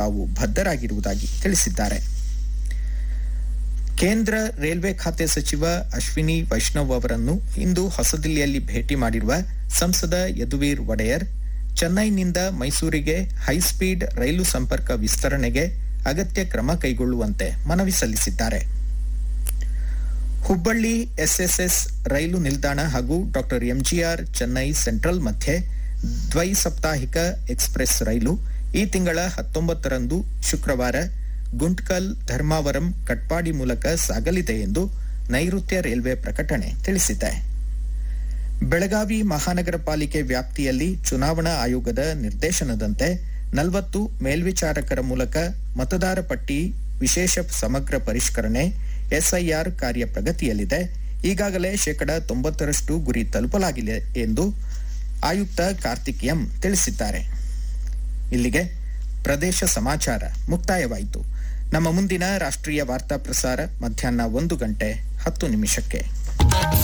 ತಾವು ಬದ್ಧರಾಗಿರುವುದಾಗಿ ತಿಳಿಸಿದ್ದಾರೆ ಕೇಂದ್ರ ರೈಲ್ವೆ ಖಾತೆ ಸಚಿವ ಅಶ್ವಿನಿ ವೈಷ್ಣವ್ ಅವರನ್ನು ಇಂದು ಹೊಸದಿಲ್ಲಿಯಲ್ಲಿ ಭೇಟಿ ಮಾಡಿರುವ ಸಂಸದ ಯದುವೀರ್ ಒಡೆಯರ್ ಚೆನ್ನೈನಿಂದ ಮೈಸೂರಿಗೆ ಹೈಸ್ಪೀಡ್ ರೈಲು ಸಂಪರ್ಕ ವಿಸ್ತರಣೆಗೆ ಅಗತ್ಯ ಕ್ರಮ ಕೈಗೊಳ್ಳುವಂತೆ ಮನವಿ ಸಲ್ಲಿಸಿದ್ದಾರೆ ಹುಬ್ಬಳ್ಳಿ ಎಸ್ಎಸ್ಎಸ್ ರೈಲು ನಿಲ್ದಾಣ ಹಾಗೂ ಡಾಕ್ಟರ್ ಎಂಜಿಆರ್ ಚೆನ್ನೈ ಸೆಂಟ್ರಲ್ ಮಧ್ಯೆ ದ್ವೈ ಸಾಪ್ತಾಹಿಕ ಎಕ್ಸ್ಪ್ರೆಸ್ ರೈಲು ಈ ತಿಂಗಳ ಹತ್ತೊಂಬತ್ತರಂದು ಶುಕ್ರವಾರ ಗುಂಟ್ಕಲ್ ಧರ್ಮಾವರಂ ಕಟ್ಪಾಡಿ ಮೂಲಕ ಸಾಗಲಿದೆ ಎಂದು ನೈಋತ್ಯ ರೈಲ್ವೆ ಪ್ರಕಟಣೆ ತಿಳಿಸಿದೆ ಬೆಳಗಾವಿ ಮಹಾನಗರ ಪಾಲಿಕೆ ವ್ಯಾಪ್ತಿಯಲ್ಲಿ ಚುನಾವಣಾ ಆಯೋಗದ ನಿರ್ದೇಶನದಂತೆ ನಲವತ್ತು ಮೇಲ್ವಿಚಾರಕರ ಮೂಲಕ ಮತದಾರ ಪಟ್ಟಿ ವಿಶೇಷ ಸಮಗ್ರ ಪರಿಷ್ಕರಣೆ ಎಸ್ಐಆರ್ ಕಾರ್ಯ ಪ್ರಗತಿಯಲ್ಲಿದೆ ಈಗಾಗಲೇ ಶೇಕಡ ತೊಂಬತ್ತರಷ್ಟು ಗುರಿ ತಲುಪಲಾಗಿದೆ ಎಂದು ಆಯುಕ್ತ ಕಾರ್ತಿಕ್ ಎಂ ತಿಳಿಸಿದ್ದಾರೆ ಇಲ್ಲಿಗೆ ಪ್ರದೇಶ ಸಮಾಚಾರ ಮುಕ್ತಾಯವಾಯಿತು ನಮ್ಮ ಮುಂದಿನ ರಾಷ್ಟ್ರೀಯ ವಾರ್ತಾ ಪ್ರಸಾರ ಮಧ್ಯಾಹ್ನ ಒಂದು ಗಂಟೆ ಹತ್ತು ನಿಮಿಷಕ್ಕೆ